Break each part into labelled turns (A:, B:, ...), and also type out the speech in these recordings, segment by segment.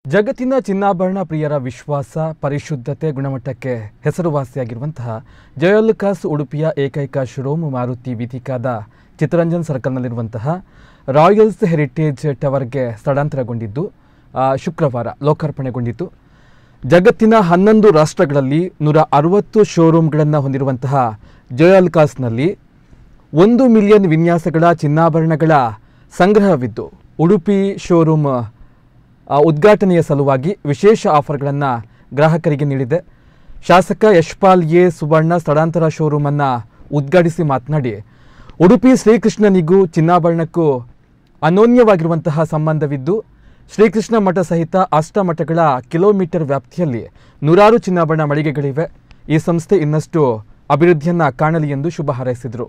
A: ಜಗತ್ತಿನ ಚಿನ್ನಾಭರಣ ಪ್ರಿಯರ ವಿಶ್ವಾಸ ಪರಿಶುದ್ಧತೆ ಗುಣಮಟ್ಟಕ್ಕೆ ಹೆಸರುವಾಸಿಯಾಗಿರುವಂತಹ ಜಯೋಲ್ಕಾಸ್ ಉಡುಪಿಯ ಏಕೈಕ ಶೋರೂಮ್ ಮಾರುತಿ ವೇದಿಕಾದ ಚಿತ್ತರಂಜನ್ ಸರ್ಕಲ್ನಲ್ಲಿರುವಂತಹ ರಾಯಲ್ಸ್ ಹೆರಿಟೇಜ್ ಟವರ್ಗೆ ಸ್ಥಳಾಂತರಗೊಂಡಿದ್ದು ಆ, ಶುಕ್ರವಾರ ಲೋಕಾರ್ಪಣೆಗೊಂಡಿತು ಜಗತ್ತಿನ ಹನ್ನೊಂದು ರಾಷ್ಟ್ರಗಳಲ್ಲಿ ನೂರ ಅರವತ್ತು ಶೋರೂಮ್ಗಳನ್ನು ಹೊಂದಿರುವಂತಹ ಜಯೋಲ್ಕಾಸ್ನಲ್ಲಿ ಒಂದು ಮಿಲಿಯನ್ ವಿನ್ಯಾಸಗಳ ಚಿನ್ನಾಭರಣಗಳ ಸಂಗ್ರಹವಿದ್ದು ಉಡುಪಿ ಶೋರೂಮ್ ಆ, ಉದ್ಘಾಟನೆಯ ಸಲುವಾಗಿ ವಿಶೇಷ ಆಫರ್ಗಳನ್ನು ಗ್ರಾಹಕರಿಗೆ ನೀಡಿದೆ ಶಾಸಕ ಯಶ್ಪಾಲ್ ಎ ಸುವರ್ಣ ಸ್ಥಳಾಂತರ ಶೋರೂಮನ್ನು ಉದ್ಘಾಟಿಸಿ ಮಾತನಾಡಿ ಉಡುಪಿ ಶ್ರೀಕೃಷ್ಣನಿಗೂ ಚಿನ್ನಾಭರಣಕ್ಕೂ ಅನೋನ್ಯವಾಗಿರುವಂತಹ ಸಂಬಂಧವಿದ್ದು ಶ್ರೀಕೃಷ್ಣ ಮಠ ಸಹಿತ ಅಷ್ಟಮಠಗಳ ಕಿಲೋಮೀಟರ್ ವ್ಯಾಪ್ತಿಯಲ್ಲಿ ನೂರಾರು ಚಿನ್ನಾಭರಣ ಮಳಿಗೆಗಳಿವೆ ಈ ಸಂಸ್ಥೆ ಇನ್ನಷ್ಟು ಅಭಿವೃದ್ಧಿಯನ್ನು ಕಾಣಲಿ ಎಂದು ಶುಭ ಹಾರೈಸಿದರು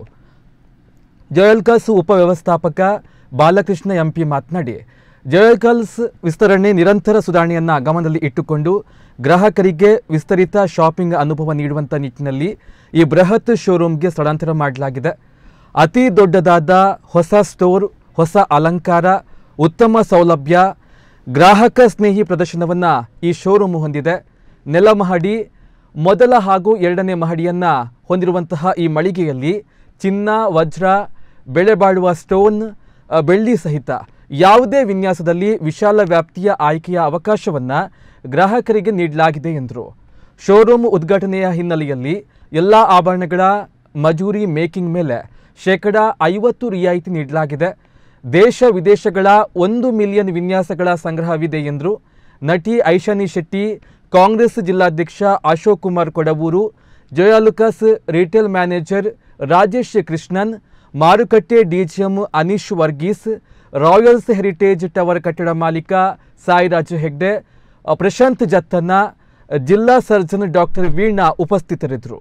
A: ಜಯಲ್ಕಲ್ಸ್ ಉಪವ್ಯವಸ್ಥಾಪಕ ಬಾಲಕೃಷ್ಣ ಎಂಪಿ ಮಾತನಾಡಿ ಜಯಲ್ಕಲ್ಸ್ ವಿಸ್ತರಣೆ ನಿರಂತರ ಸುಧಾರಣೆಯನ್ನು ಗಮನದಲ್ಲಿ ಇಟ್ಟುಕೊಂಡು ಗ್ರಾಹಕರಿಗೆ ವಿಸ್ತರಿತ ಶಾಪಿಂಗ್ ಅನುಭವ ನೀಡುವಂಥ ನಿಟ್ಟಿನಲ್ಲಿ ಈ ಬೃಹತ್ ಶೋರೂಮ್ಗೆ ಸ್ಥಳಾಂತರ ಮಾಡಲಾಗಿದೆ ಅತಿ ದೊಡ್ಡದಾದ ಹೊಸ ಸ್ಟೋರ್ ಹೊಸ ಅಲಂಕಾರ ಉತ್ತಮ ಸೌಲಭ್ಯ ಗ್ರಾಹಕ ಸ್ನೇಹಿ ಪ್ರದರ್ಶನವನ್ನು ಈ ಶೋರೂಮ್ ಹೊಂದಿದೆ ನೆಲಮಹಡಿ ಮೊದಲ ಹಾಗೂ ಎರಡನೇ ಮಹಡಿಯನ್ನು ಹೊಂದಿರುವಂತಹ ಈ ಮಳಿಗೆಯಲ್ಲಿ ಚಿನ್ನ ವಜ್ರ ಬೆಳೆ ಬಾಳುವ ಸ್ಟೋನ್ ಅ, ಬೆಳ್ಳಿ ಸಹಿತ ಯಾವುದೇ ವಿನ್ಯಾಸದಲ್ಲಿ ವಿಶಾಲ ವ್ಯಾಪ್ತಿಯ ಆಯ್ಕೆಯ ಅವಕಾಶವನ್ನು ಗ್ರಾಹಕರಿಗೆ ನೀಡಲಾಗಿದೆ ಎಂದರು ಶೋರೂಮ್ ಉದ್ಘಾಟನೆಯ ಹಿನ್ನೆಲೆಯಲ್ಲಿ ಎಲ್ಲ ಆಭರಣಗಳ ಮಜೂರಿ ಮೇಕಿಂಗ್ ಮೇಲೆ ಶೇಕಡ ಐವತ್ತು ರಿಯಾಯಿತಿ ನೀಡಲಾಗಿದೆ ದೇಶ ವಿದೇಶಗಳ ಒಂದು ಮಿಲಿಯನ್ ವಿನ್ಯಾಸಗಳ ಸಂಗ್ರಹವಿದೆ ಎಂದರು ನಟಿ ಐಶಾನಿ ಶೆಟ್ಟಿ ಕಾಂಗ್ರೆಸ್ ಜಿಲ್ಲಾಧ್ಯಕ್ಷ ಅಶೋಕ್ ಕುಮಾರ್ ಕೊಡವೂರು ಜಯಾಲುಕಾಸ್ ರಿಟೇಲ್ ಮ್ಯಾನೇಜರ್ ರಾಜೇಶ್ ಕೃಷ್ಣನ್ ಮಾರುಕಟ್ಟೆ DGM Aneesh Varghese royals heritage tower ಕಟ್ಟಡ ಮಾಲೀಕ ಸಾಯಿರಾಜ್ ಹೆಗ್ಡೆ ಅ, ಪ್ರಶಾಂತ್ ಜತ್ತನ್ನ ಜಿಲ್ಲಾ ಸರ್ಜನ್ ಡಾಕ್ಟರ್ ವೀಣಾ ಉಪಸ್ಥಿತರಿದ್ದರು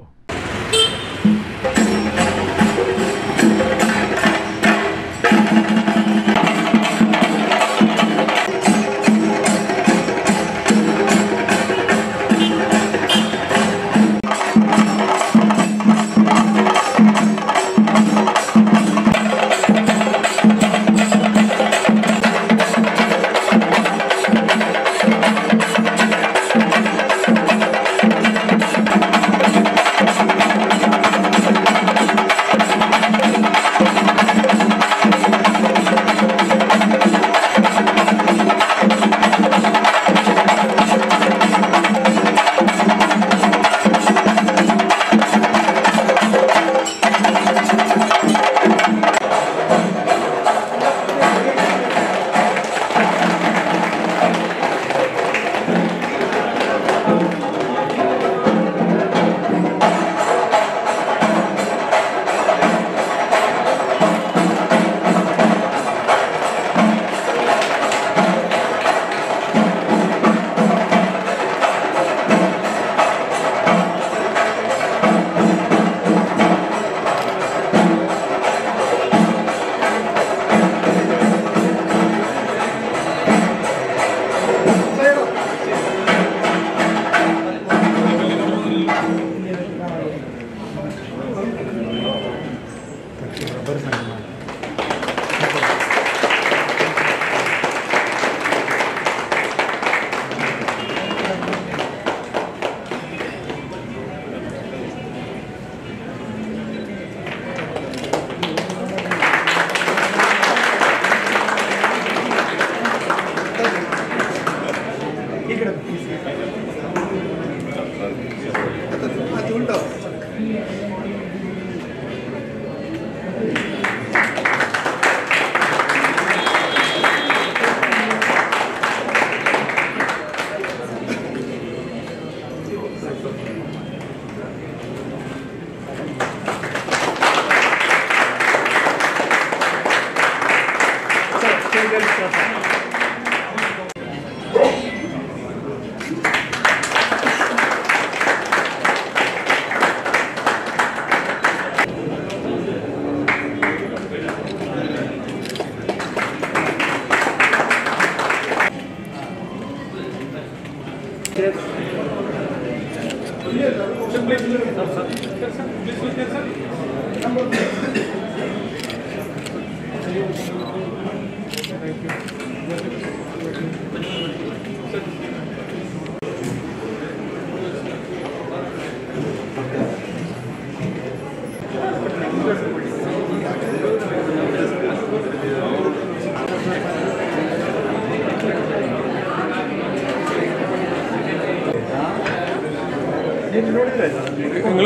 A: നിങ്ങൾ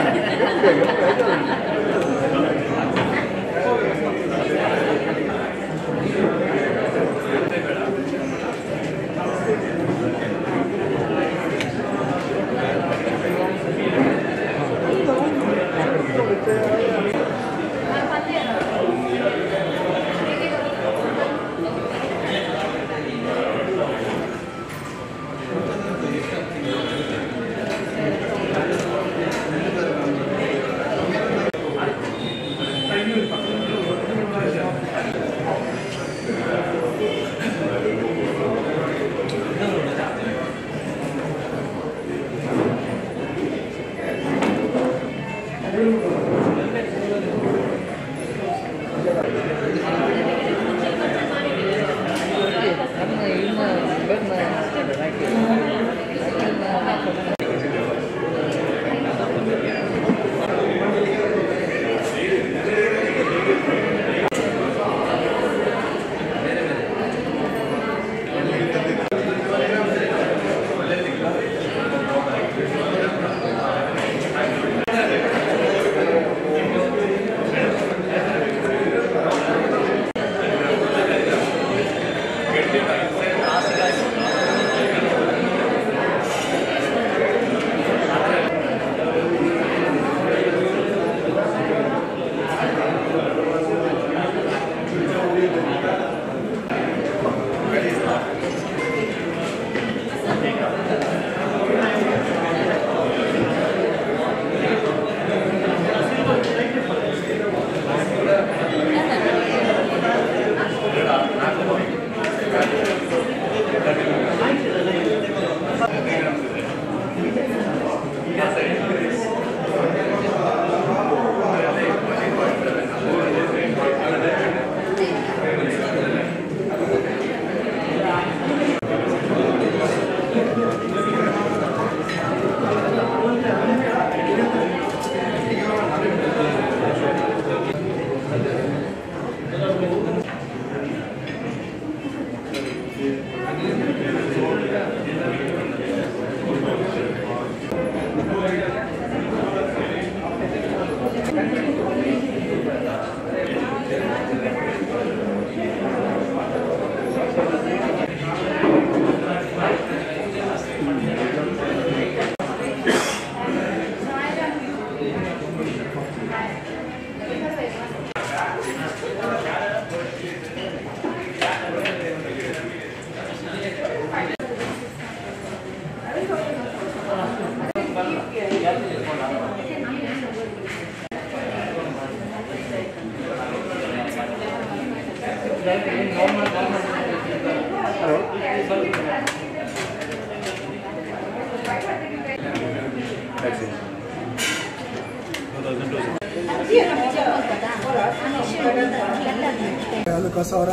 B: ಲುಕಾಸ್ ಅವರ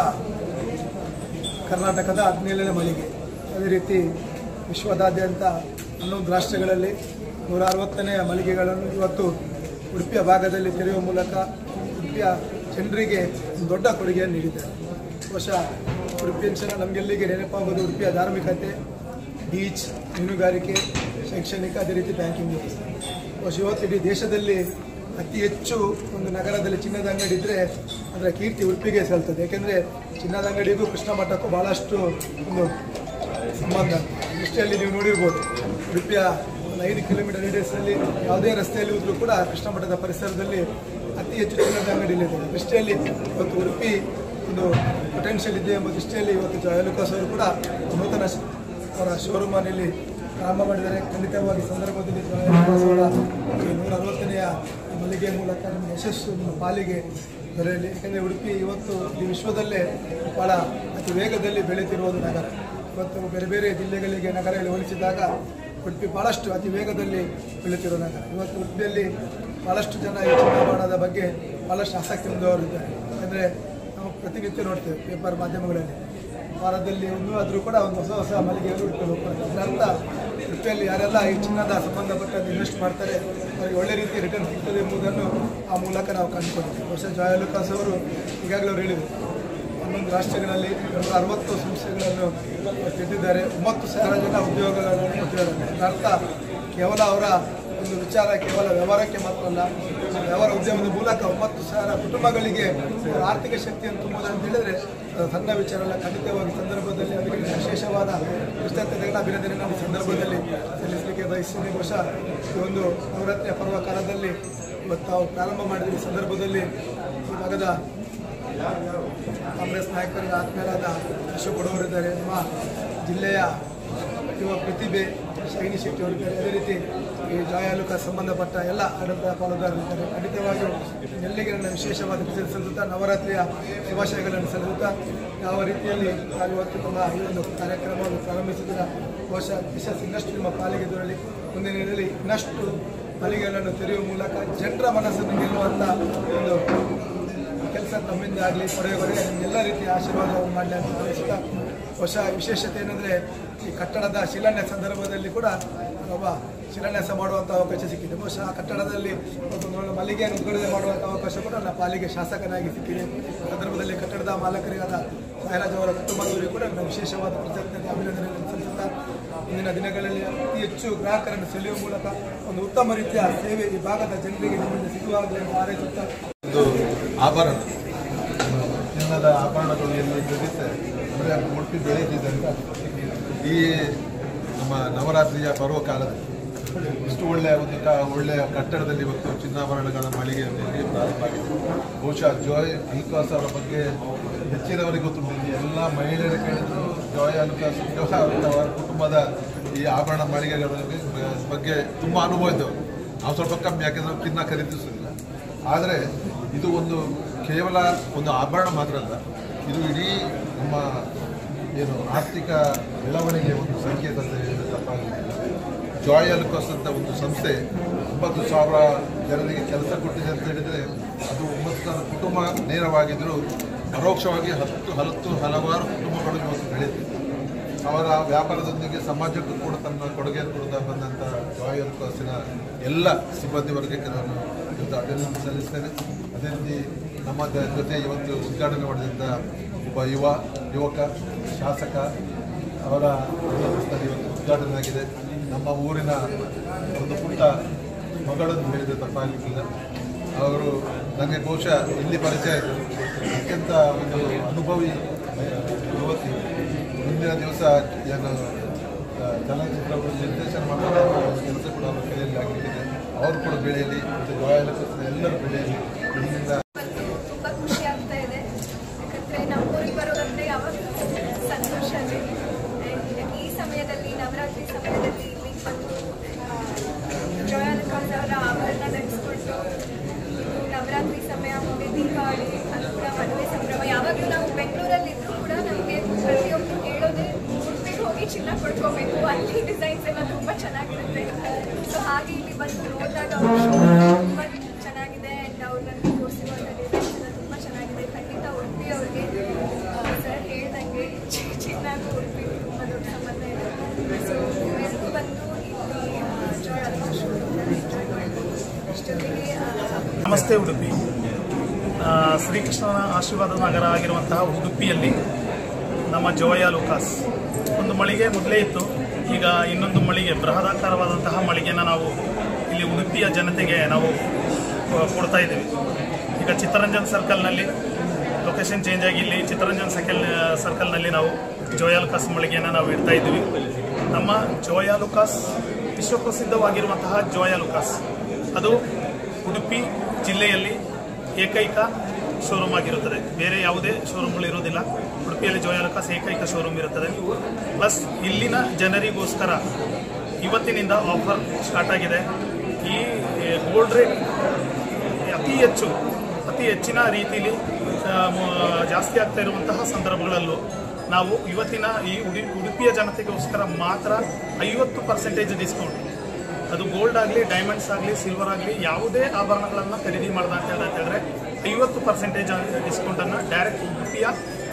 B: ಕರ್ನಾಟಕದ ಹದಿನೇಳನೇ ಮಳಿಗೆ ಅದೇ ರೀತಿ ವಿಶ್ವದಾದ್ಯಂತ ಹನ್ನೊಂದು ರಾಷ್ಟ್ರಗಳಲ್ಲಿ ನೂರ ಅರವತ್ತನೆಯ ಮಳಿಗೆಗಳನ್ನು ಇವತ್ತು ಉಡುಪಿಯ ಭಾಗದಲ್ಲಿ ತೆರೆಯುವ ಮೂಲಕ ಉಡುಪಿಯ ಜನರಿಗೆ ಒಂದು ದೊಡ್ಡ ಕೊಡುಗೆಯನ್ನು ನೀಡಿದ್ದಾರೆ ಬಹುಶಃ ಉಡುಪಿ ಜನ ನಮಗೆಲ್ಲಿಗೆ ನೆನಪಾಗೋದು ಉಡುಪಿಯ ಧಾರ್ಮಿಕತೆ ಬೀಚ್ ಮೀನುಗಾರಿಕೆ ಶೈಕ್ಷಣಿಕ ಅದೇ ರೀತಿ ಬ್ಯಾಂಕಿಂಗ್ ವ್ಯವಸ್ಥೆ ಬಹುಶಃ ಇವತ್ತು ಇಡೀ ದೇಶದಲ್ಲಿ ಅತಿ ಹೆಚ್ಚು ಒಂದು ನಗರದಲ್ಲಿ ಚಿನ್ನದ ಅಂಗಡಿ ಇದ್ದರೆ ಅದರ ಕೀರ್ತಿ ಉಡುಪಿಗೆ ಸಲ್ತದೆ ಯಾಕೆಂದರೆ ಚಿನ್ನದ ಅಂಗಡಿಗೂ ಕೃಷ್ಣ ಮಠಕ್ಕೂ ಭಾಳಷ್ಟು ಒಂದು ಸಂಬಂಧ ದೃಷ್ಟಿಯಲ್ಲಿ ನೀವು ನೋಡಿರ್ಬೋದು ಉಡುಪಿಯ ಒಂದು ಐದು ಕಿಲೋಮೀಟರ್ ರೇಡಿಯಸ್ಸಲ್ಲಿ ಯಾವುದೇ ರಸ್ತೆಯಲ್ಲಿ ಹೋದರೂ ಕೂಡ ಕೃಷ್ಣ ಮಠದ ಪರಿಸರದಲ್ಲಿ ಅತಿ ಹೆಚ್ಚು ಚಿನ್ನದ ಅಂಗಡಿಗಳಿದೆ ದೃಷ್ಟಿಯಲ್ಲಿ ಇವತ್ತು ಉಡುಪಿ ಒಂದು ಪೊಟೆನ್ಷಿಯಲ್ ಇದೆ ಎಂಬ ದೃಷ್ಟಿಯಲ್ಲಿ ಇವತ್ತು ಜಯಲುಕಾಸ್ ಅವರು ಕೂಡ ನೂತನ ಶ- ಅವರ ಶೋರೂಮನ್ನು ಇಲ್ಲಿ ಪ್ರಾರಂಭ ಮಾಡಿದ್ದಾರೆ ಖಂಡಿತವಾಗಿ ಈ ಸಂದರ್ಭದಲ್ಲಿ ಜಯಲುಕಾಸ್ ಅವರ ಈ ನೂರ ಅರವತ್ತನೆಯ ಈ ಮಳಿಗೆ ಮೂಲಕ ನಿಮ್ಮ ಯಶಸ್ಸು ನಿಮ್ಮ ಪಾಲಿಗೆ ದೊರೆಯಲಿ ಯಾಕೆಂದರೆ ಉಡುಪಿ ಇವತ್ತು ಈ ವಿಶ್ವದಲ್ಲೇ ಭಾಳ ಅತಿ ವೇಗದಲ್ಲಿ ಬೆಳೆಯುತ್ತಿರುವ ಒಂದು ನಗರ ಇವತ್ತು ಬೇರೆ ಬೇರೆ ಜಿಲ್ಲೆಗಳಿಗೆ ನಗರಗಳಲ್ಲಿ ಹೋಲಿಸಿದಾಗ ಉಡುಪಿ ಭಾಳಷ್ಟು ಅತಿ ವೇಗದಲ್ಲಿ ಬೆಳೆಯುತ್ತಿರುವ ನಗರ ಇವತ್ತು ಉಡುಪಿಯಲ್ಲಿ ಭಾಳಷ್ಟು ಜನ ಈ ಚಿನ್ನಾಭರಣದ ಬಗ್ಗೆ ಭಾಳಷ್ಟು ಆಸಕ್ತಿ ಹೊಂದವರಿದ್ದಾರೆ ಯಾಕಂದರೆ ನಾವು ಪ್ರತಿನಿತ್ಯ ನೋಡ್ತೇವೆ ಪೇಪರ್ ಮಾಧ್ಯಮಗಳಲ್ಲಿ ವಾರದಲ್ಲಿ ಒಂದು ಆದರೂ ಕೂಡ ಒಂದು ಹೊಸ ಹೊಸ ಮಳಿಗೆಗಳು ಉಡುಪಿಯಲ್ಲಿ ಹೋಗ್ತಾರೆ ಇದರರ್ಥ ಉಡುಪಿಯಲ್ಲಿ ಯಾರೆಲ್ಲ ಈ ಚಿನ್ನದ ಸಂಬಂಧಪಟ್ಟಂತೆ ಇನ್ವೆಸ್ಟ್ ಮಾಡ್ತಾರೆ ಅವರಿಗೆ ಒಳ್ಳೆ ರೀತಿ ರಿಟರ್ನ್ ಸಿಗ್ತದೆ ಎಂಬುದನ್ನು ಆ ಮೂಲಕ ನಾವು ಕಂಡುಕೊಂಡಿದ್ದೀವಿ ಬಹುಶಃ ಜಾಯ ಲುಕಾಸ್ ಅವರು ಈಗಾಗಲೇ ಅವರು ಹೇಳಿದರು ಹನ್ನೊಂದು ರಾಷ್ಟ್ರಗಳಲ್ಲಿ ನೂರ ಅರವತ್ತು ಸಂಸ್ಥೆಗಳನ್ನು ತೆಗೆದಿದ್ದಾರೆ ಒಂಬತ್ತು ಸಾವಿರ ಜನ ಉದ್ಯೋಗಗಳನ್ನು ಕೊಟ್ಟಿದ್ದಾರೆ ಇದರರ್ಥ ಕೇವಲ ಅವರ ಒಂದು ವಿಚಾರ ಕೇವಲ ವ್ಯವಹಾರಕ್ಕೆ ಮಾತ್ರ ಅಲ್ಲ ವ್ಯವಹಾರ ಉದ್ಯಮದ ಮೂಲಕ ಒಂಬತ್ತು ಸಾವಿರ ಕುಟುಂಬಗಳಿಗೆ ಅವರ ಆರ್ಥಿಕ ಶಕ್ತಿಯನ್ನು ತುಂಬುವುದು ಅಂತ ಹೇಳಿದ್ರೆ ಅದು ಸಣ್ಣ ವಿಚಾರ ಅಲ್ಲ ಖಂಡಿತವಾಗಿ ಈ ಸಂದರ್ಭದಲ್ಲಿ ಅವರಿಗೆ ವಿಶೇಷವಾದ ಕೃತಜ್ಞತೆಗಳ ಅಭಿನಂದನೆ ನಾವು ಈ ಸಂದರ್ಭದಲ್ಲಿ ಸಲ್ಲಿಸಲಿಕ್ಕೆ ಬಯಸ್ತೀನಿ ಬಹುಶಃ ಈ ಒಂದು ನವರಾತ್ರಿಯ ಪರ್ವ ಕಾಲದಲ್ಲಿ ಇವತ್ತು ತಾವು ಪ್ರಾರಂಭ ಮಾಡಿದ ಈ ಸಂದರ್ಭದಲ್ಲಿ ಈ ಭಾಗದ ಕಾಂಗ್ರೆಸ್ ನಾಯಕರಿಗೆ ಆತ್ಮೀಯರಾದ ಅಶೋಕ್ ಅವರಿದ್ದಾರೆ ನಮ್ಮ ಜಿಲ್ಲೆಯ ಯುವ ಪ್ರತಿಭೆ ಶೈನಿ ಶೆಟ್ಟಿ ಅವರಿದ್ದಾರೆ ಅದೇ ರೀತಿ ಈ ಜಾಯಾಲುಕ ಸಂಬಂಧಪಟ್ಟ ಎಲ್ಲ ಆಡಳಿತ ಪಾಲುದಾರರಿದ್ದಾರೆ ಖಂಡಿತವಾಗಿಯೂ ಎಲ್ಲರಿಗೆ ನನ್ನ ವಿಶೇಷವಾದ ಕೃತಜ್ಞತೆ ಸಲ್ಲಿಸುತ್ತಾ ನವರಾತ್ರಿಯ ಶುಭಾಶಯಗಳನ್ನು ಸಲ್ಲಿಸುತ್ತಾ ಯಾವ ರೀತಿಯಲ್ಲಿ ತಾವು ಇವತ್ತು ತಮ್ಮ ಈ ಒಂದು ಕಾರ್ಯಕ್ರಮವನ್ನು ಪ್ರಾರಂಭಿಸಿದ ಬಹುಶಃ ಯಶಸ್ಸು ಇನ್ನಷ್ಟು ನಿಮ್ಮ ಪಾಲಿಗೆ ದೊರಲಿ ಮುಂದಿನ ದಿನದಲ್ಲಿ ಇನ್ನಷ್ಟು ಮಳಿಗೆಗಳನ್ನು ತೆರೆಯುವ ಮೂಲಕ ಜನರ ಮನಸ್ಸನ್ನು ಗೆಲ್ಲುವಂಥ ಒಂದು ಕೆಲಸ ತಮ್ಮಿಂದ ಆಗಲಿ ಕೊನೆಯವರೆಗೆ ಎಲ್ಲ ರೀತಿಯ ಆಶೀರ್ವಾದವನ್ನು ಮಾಡಲಿ ಅಂತ ಭಾವಿಸುತ್ತಾ ಹೊಸ ವಿಶೇಷತೆ ಏನಂದರೆ ಈ ಕಟ್ಟಡದ ಶಿಲಾನ್ಯಾಸ ಸಂದರ್ಭದಲ್ಲಿ ಕೂಡ ಒಬ್ಬ ಶಿಲಾನ್ಯಾಸ ಮಾಡುವಂಥ ಅವಕಾಶ ಸಿಕ್ಕಿದೆ ಬಹುಶಃ ಆ ಕಟ್ಟಡದಲ್ಲಿ ಒಂದು ಮಲ್ಲಿಗೆಯನ್ನು ಉದ್ಘಾಟನೆ ಮಾಡುವಂಥ ಅವಕಾಶ ಕೂಡ ನನ್ನ ಪಾಲಿಗೆ ಶಾಸಕನಾಗಿ ಸಿಕ್ಕಿದೆ ಆ ಸಂದರ್ಭದಲ್ಲಿ ಕಟ್ಟಡದ ಮಾಲಕರಿಗಾದ ಸಾಯರಾಜ್ ಅವರ ಕುಟುಂಬದವರಿಗೆ ಕೂಡ ನನ್ನ ವಿಶೇಷವಾದ ಕೃತಜ್ಞತೆ ಅಭಿನಂದನೆಗಳನ್ನು ಸಲ್ಲಿಸುತ್ತಾ ಮುಂದಿನ ದಿನಗಳಲ್ಲಿ ಅತಿ ಹೆಚ್ಚು ಗ್ರಾಹಕರನ್ನು ಸೆಳೆಯುವ ಮೂಲಕ ಒಂದು ಉತ್ತಮ ರೀತಿಯ ಸೇವೆ ಈ ಭಾಗದ ಜನರಿಗೆ ನಿಮ್ಮಿಂದ ಸಿಗುವಾಗಲಿ ಎಂದು ಹಾರೈಸುತ್ತಾ
C: ಒಂದು ಆಭರಣ ಚಿನ್ನದ ಆಭರಣಗಳು ಎಲ್ಲಿ ಬೆಳೀತೆ ಅಂದರೆ ಉಡುಪಿ ಬೆಳೆದಿದೆ ಅಂತ ಈ ನಮ್ಮ ನವರಾತ್ರಿಯ ಪರ್ವ ಕಾಲದಲ್ಲಿ ಇಷ್ಟು ಒಳ್ಳೆಯ ಒಂದು ಕ ಒಳ್ಳೆಯ ಕಟ್ಟಡದಲ್ಲಿ ಇವತ್ತು ಚಿನ್ನಾಭರಣಗಳ ಮಳಿಗೆಯಲ್ಲಿ ಪ್ರಾರಂಭ ಆಗಿದೆ ಬಹುಶಃ ಜಾಯ್ ಅಲ್ಕಾಸ್ ಅವರ ಬಗ್ಗೆ ಹೆಚ್ಚಿನವರಿಗೆ ಗೊತ್ತುಂಟು ಇಲ್ಲಿ ಎಲ್ಲ ಮಹಿಳೆಯರು ಕೇಳಿದ್ರು ಜಾಯ್ ಅಲ್ಕಾಸ್ ಅವರ ಕುಟುಂಬದ ಈ ಆಭರಣ ಮಳಿಗೆಗಳ ಬಗ್ಗೆ ಬಗ್ಗೆ ತುಂಬ ಅನುಭವ ಇದ್ದವರು ನಾವು ಸ್ವಲ್ಪ ಕಮ್ಮಿ ಯಾಕೆಂದ್ರೆ ನಾವು ಚಿನ್ನ ಖರೀದಿಸಲಿಲ್ಲ ಆದರೆ ಇದು ಒಂದು ಕೇವಲ ಒಂದು ಆಭರಣ ಮಾತ್ರ ಅಲ್ಲ ಇದು ಇಡೀ ನಮ್ಮ ಏನು ಆರ್ಥಿಕ ಬೆಳವಣಿಗೆ ಒಂದು ಸಂಕೇತ ಅಂತ ಹೇಳಿದ್ರೆ ತಪ್ಪಾಗಲಿಲ್ಲ ಜಾಯ್ ಅಲ್ಕೋಸ್ ಅಂತ ಒಂದು ಸಂಸ್ಥೆ ಒಂಬತ್ತು ಸಾವಿರ ಜನರಿಗೆ ಕೆಲಸ ಕೊಟ್ಟಿದೆ ಅಂತ ಹೇಳಿದರೆ ಅದು ಒಂಬತ್ತು ಸಾವಿರ ಕುಟುಂಬ ನೇರವಾಗಿದ್ದರೂ ಪರೋಕ್ಷವಾಗಿ ಹತ್ತು ಹಲತ್ತು ಹಲವಾರು ಕುಟುಂಬಗಳು ಇವತ್ತು ಬೆಳೆದಿದೆ ಅವರ ವ್ಯಾಪಾರದೊಂದಿಗೆ ಸಮಾಜಕ್ಕೂ ಕೂಡ ತನ್ನ ಕೊಡುಗೆಯನ್ನು ಕೊಡ್ತಾ ಬಂದಂಥ ಜಾಯ್ ಅಲ್ಕೋಸಿನ ಎಲ್ಲ ಸಿಬ್ಬಂದಿ ವರ್ಗಕ್ಕೆ ನಾನು ಇವತ್ತು ಅಭಿನಂದನೆ ಸಲ್ಲಿಸ್ತೇನೆ ಅದೇ ರೀತಿ ನಮ್ಮ ದ- ಜೊತೆ ಇವತ್ತು ಉದ್ಘಾಟನೆ ಮಾಡಿದಂಥ ಒಬ್ಬ ಯುವ ಯುವಕ ಶಾಸಕ ಅವರ ನೇತೃತ್ವದಲ್ಲಿ ಇವತ್ತು ಉದ್ಘಾಟನೆ ಆಗಿದೆ ನಮ್ಮ ಊರಿನ ಒಂದು ಪುಟ್ಟ ಮಗಳನ್ನು ಹೇಳಿದರೆ ತಪ್ಪಾಗಲಿಕ್ಕಿಲ್ಲ ಅವರು ನನಗೆ ಬಹುಶಃ ಇಲ್ಲಿ ಪರಿಚಯ ಆಯಿತು ಅತ್ಯಂತ ಒಂದು ಅನುಭವಿ ಆ, ಯುವತಿ ಮುಂದಿನ ದಿವಸ ಏನು ಆ, ಚಲನಚಿತ್ರಗಳು ನಿರ್ದೇಶನ ಮಾಡುವ ಕೆಲಸ ಕೂಡ ಅವರ ಕೈಯಲ್ಲಿ ಆಗಲಿದೆ ಅವರು ಕೂಡ ಬೆಳೆಯಲಿ ಮತ್ತು ಗಾಯನ ಎಲ್ಲರೂ ಬೆಳೆಯಲಿ ಇದರಿಂದ
D: ತುಂಬ ಖುಷಿ ಆಗ್ತಾ ಇದೆ ಯಾಕಂದರೆ ನಮ್ಮ ಊರಿಗೆ ಬರೋದಂದ್ರೆ ಯಾವಾಗಲೂ ಸಂತೋಷನೇ And ಈ ಸಮಯದಲ್ಲಿ ನವರಾತ್ರಿ ಸಮಯದಲ್ಲಿ ಇಲ್ಲಿಗೆ ಬಂದು ಜೋಯಾಲಕಾಸ್ ಅವರ ಆಭರಣ ಧರಿಸ್ಕೊಂಡು ಇದು ನವರಾತ್ರಿ ಸಮಯ ಮುಂದೆ ದೀಪಾವಳಿ ಅದು ಕೂಡ ಮದುವೆ ಸಂಭ್ರಮ ಯಾವಾಗಲೂ ನಾವು ಬೆಂಗಳೂರಲ್ಲಿ ಇದ್ರೂ ಕೂಡ ನಮಗೆ ಪ್ರತಿಯೊಬ್ಬರು ಹೇಳೋದೇ ಉಡುಪಿಗೆ ಹೋಗಿ ಚಿನ್ನ ಕೊಡ್ಕೋಬೇಕು ಅಲ್ಲಿ ಡಿಸೈನ್ಸ್ ಎಲ್ಲ ತುಂಬ ಚೆನ್ನಾಗಿರುತ್ತೆ ಸೊ ಹಾಗೆ ಇಲ್ಲಿ ಬಂದು ನೋಡಿದಾಗ ತುಂಬ ಚೆನ್ನಾಗಿದೆ ಆ್ಯಂಡ್ ಅವ್ರು ನನಗೆ ತೋರಿಸಿರುವಂಥ ಡಿಸೈನ್ಸ್ ಎಲ್ಲ ತುಂಬ ಚೆನ್ನಾಗಿದೆ ಖಂಡಿತ ಉಡುಪಿ ಅವ್ರಿಗೆ ಸರ್ ಹೇಳ್ದಂಗೆ ಚಿ- ಚಿನ್ನಗೂ ಉಡುಪಿ ತುಂಬ ದೊಡ್ಡ ಸಂಬಂಧ ಇದೆ ಸೊ ಎಲ್ಲರೂ ಬಂದು ಇಲ್ಲಿ ಜಾಯ್ ಅಲ್ವಾ ಎಂಜಾಯ್ ಮಾಡ್ಬೋದು ಅಷ್ಟೊತ್ತಿಗೆ ಆ,
E: ನಮಸ್ತೆ ಉಡುಪಿ ಆ, ಶ್ರೀಕೃಷ್ಣನ ಆಶೀರ್ವಾದ ನಗರ ಆಗಿರುವಂತಹ ಉಡುಪಿಯಲ್ಲಿ ನಮ್ಮ ಜೋಯ ಲುಕಾಸ್ ಒಂದು ಮಳಿಗೆ ಮೊದಲೇ ಇತ್ತು ಈಗ ಇನ್ನೊಂದು ಮಳಿಗೆ ಬೃಹದಾಕಾರವಾದಂತಹ ಮಳಿಗೆನ ನಾವು ಇಲ್ಲಿ ಉಡುಪಿಯ ಜನತೆಗೆ ನಾವು ಕೊ- ಕೊಡ್ತಾ ಇದ್ದೀವಿ ಈಗ ಚಿತ್ತರಂಜನ್ ಸರ್ಕಲ್ನಲ್ಲಿ ಲೊಕೇಶನ್ ಚೇಂಜ್ ಆಗಿ ಇಲ್ಲಿ ಚಿತ್ತರಂಜನ್ ಸರ್ಕಲ್ ಸರ್ಕಲ್ನಲ್ಲಿ ನಾವು ಜೋಯಾ ಲುಕಾಸ್ ಮಳಿಗೆಯನ್ನು ನಾವು ಇಡ್ತಾ ಇದ್ದೀವಿ ನಮ್ಮ ಜೋಯಾ ಲುಕಾಸ್ ವಿಶ್ವಪ್ರಸಿದ್ಧವಾಗಿರುವಂತಹ ಜೋಯಾ ಲುಕಾಸ್ ಅದು ಉಡುಪಿ ಜಿಲ್ಲೆಯಲ್ಲಿ ಏಕೈಕ ಶೋರೂಮ್ ಆಗಿರುತ್ತದೆ ಬೇರೆ ಯಾವುದೇ ಶೋರೂಮ್ಗಳು ಇರೋದಿಲ್ಲ ಉಡುಪಿಯಲ್ಲಿ ಜೋಯಾಲಕಾಸ್ ಏಕೈಕ ಶೋರೂಮ್ ಇರುತ್ತದೆ ಪ್ಲಸ್ ಇಲ್ಲಿನ ಜನರಿಗೋಸ್ಕರ ಇವತ್ತಿನಿಂದ ಆಫರ್ ಸ್ಟಾರ್ಟ್ ಆಗಿದೆ ಈ ಗೋಲ್ಡ್ ರೇಟ್ ಅತಿ ಹೆಚ್ಚು ಅತಿ ಹೆಚ್ಚಿನ ರೀತಿಯಲ್ಲಿ ಆ, ಮ- ಜಾಸ್ತಿ ಆಗ್ತಾ ಇರುವಂತಹ ಸಂದರ್ಭಗಳಲ್ಲೂ ನಾವು ಇವತ್ತಿನ ಈ ಉಡಿ ಉಡುಪಿಯ ಜನತೆಗೋಸ್ಕರ ಮಾತ್ರ ಐವತ್ತು ಪರ್ಸೆಂಟೇಜ್ ಡಿಸ್ಕೌಂಟ್ ಅದು ಗೋಲ್ಡ್ ಆಗಲಿ ಡೈಮಂಡ್ಸ್ ಆಗಲಿ ಸಿಲ್ವರ್ ಆಗಲಿ ಯಾವುದೇ ಆಭರಣಗಳನ್ನು ಖರೀದಿ ಮಾಡ್ದ ಅಂತ ಹೇಳಿ- ಅಂತ ಹೇಳಿದ್ರೆ ಐವತ್ತು ಪರ್ಸೆಂಟೇಜ್ ಡಿಸ್ಕೌಂಟನ್ನು ಡೈರೆಕ್ಟ್ ಉಡುಪಿಯ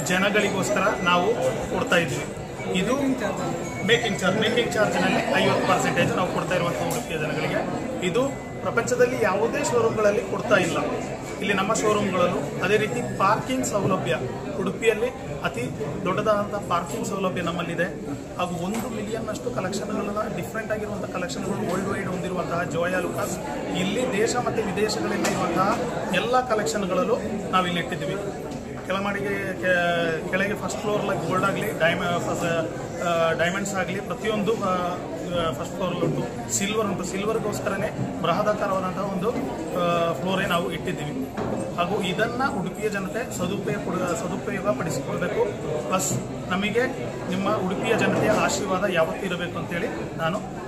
E: ಜನಗಳಿಗೋಸ್ಕರ ನಾವು ಕೊಡ್ತಾ ಇದ್ದೀವಿ ಇದು ಮೇಕಿಂಗ್ ಚಾರ್ಜ್ ಮೇಕಿಂಗ್ ಚಾರ್ಜ್ನಲ್ಲಿ ಐವತ್ತು ಪರ್ಸೆಂಟೇಜ್ ನಾವು ಕೊಡ್ತಾ ಇರುವಂಥ ಉಡುಪಿಯ ಜನಗಳಿಗೆ ಇದು ಪ್ರಪಂಚದಲ್ಲಿ ಯಾವುದೇ ಶೋರೂಮ್ಗಳಲ್ಲಿ ಕೊಡ್ತಾ ಇಲ್ಲ ಇಲ್ಲಿ ನಮ್ಮ ಶೋರೂಮ್ಗಳಲ್ಲೂ ಅದೇ ರೀತಿ ಪಾರ್ಕಿಂಗ್ ಸೌಲಭ್ಯ ಉಡುಪಿಯಲ್ಲಿ ಅತಿ ದೊಡ್ಡದಾದಂಥ ಪಾರ್ಕಿಂಗ್ ಸೌಲಭ್ಯ ನಮ್ಮಲ್ಲಿದೆ ಹಾಗೂ ಒಂದು ಮಿಲಿಯನ್ ಅಷ್ಟು ಕಲೆಕ್ಷನ್ಗಳನ್ನ ಡಿಫ್ರೆಂಟ್ ಆಗಿರುವಂಥ ಕಲೆಕ್ಷನ್ಗಳು ವರ್ಲ್ಡ್ ವೈಡ್ ಹೊಂದಿರುವಂತಹ ಜೋಯಾ ಲುಕಾಸ್ ಇಲ್ಲಿ ದೇಶ ಮತ್ತು ವಿದೇಶಗಳಲ್ಲಿ ಇರುವಂತಹ ಎಲ್ಲ ಕಲೆಕ್ಷನ್ಗಳಲ್ಲೂ ನಾವು ಇಲ್ಲಿ ಇಟ್ಟಿದ್ದೀವಿ ಕೆಳಮಡಿಗೆ ಕೆ- ಕೆಳಗೆ ಫಸ್ಟ್ ಫ್ಲೋರ್ ಗೋಲ್ಡ್ ಆಗಲಿ ಡೈಮ ಡೈಮಂಡ್ಸ್ ಆಗಲಿ ಪ್ರತಿಯೊಂದು ಫಸ್ಟ್ ಫ್ಲೋರ್ ಉಂಟು ಸಿಲ್ವರ್ ಉಂಟು ಸಿಲ್ವರ್ಗೋಸ್ಕರನೇ ಬೃಹದಾಕಾರವಾದಂತಹ ಒಂದು ಫ್ಲೋರೇ ನಾವು ಇಟ್ಟಿದ್ದೀವಿ ಹಾಗೂ ಇದನ್ನ ಉಡುಪಿಯ ಜನತೆ ಸದುಪಯೋಗ ಸದುಪಯೋಗ ಪಡಿಸಿಕೊಳ್ಬೇಕು ಪ್ಲಸ್ ನಮಗೆ ನಿಮ್ಮ ಉಡುಪಿಯ ಜನತೆಯ ಆಶೀರ್ವಾದ ಯಾವತ್ತೂ ಇರಬೇಕು ಅಂತೇಳಿ ನಾನು